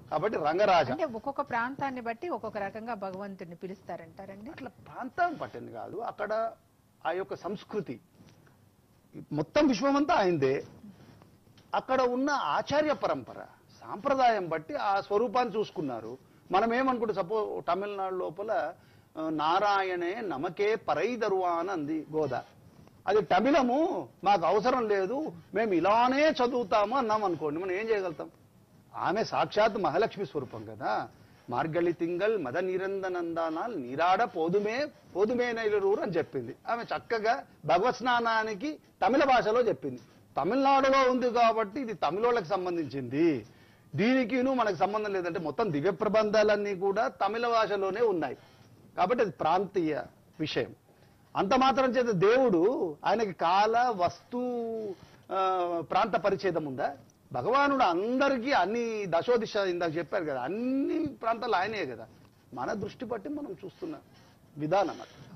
కాబట్టి రంగరాజ అంటే ఒక్కొక్క ప్రాంతాన్ని బట్టి ఒక్కొక్క రకంగా భగవంతుడిని పిలుస్తారంటారండి అట్లా ప్రాంతం పట్టింది కాదు అక్కడ ఆ యొక్క సంస్కృతి మొత్తం విశ్వమంతా ఆయనదే అక్కడ ఉన్న ఆచార్య పరంపర సాంప్రదాయం బట్టి ఆ స్వరూపాన్ని చూసుకున్నారు మనం ఏమనుకుంటే సపో తమిళనాడు లోపల ఆ, నారాయణే నమకే పరైదరువా అని అంది గోదా అది తమిళము మాకు అవసరం లేదు మేము ఇలానే చదువుతాము అన్నాం అనుకోండి మనం ఏం చేయగలుగుతాం ఆమె సాక్షాత్ మహాలక్ష్మి స్వరూపం కదా మార్గళి తింగల్ మద నిరందనందానాల్ నీరాడ పోదుమే పోదుమే నైలరూరు అని చెప్పింది ఆమె చక్కగా భగవత్ స్నానానికి తమిళ భాషలో చెప్పింది తమిళనాడులో ఉంది కాబట్టి ఇది తమిళోళ్ళకి సంబంధించింది దీనికిను మనకు సంబంధం లేదంటే మొత్తం దివ్య ప్రబంధాలన్నీ కూడా తమిళ భాషలోనే ఉన్నాయి కాబట్టి అది ప్రాంతీయ విషయం అంత మాత్రం చేత దేవుడు ఆయనకి కాల వస్తు ఆ, ప్రాంత పరిచ్ఛేదం ఉందా భగవానుడు అందరికీ అన్ని దశోదిశ ఇందాక చెప్పారు కదా అన్ని ప్రాంతాలు ఆయనే కదా మన దృష్టి బట్టి మనం చూస్తున్న విధానం అది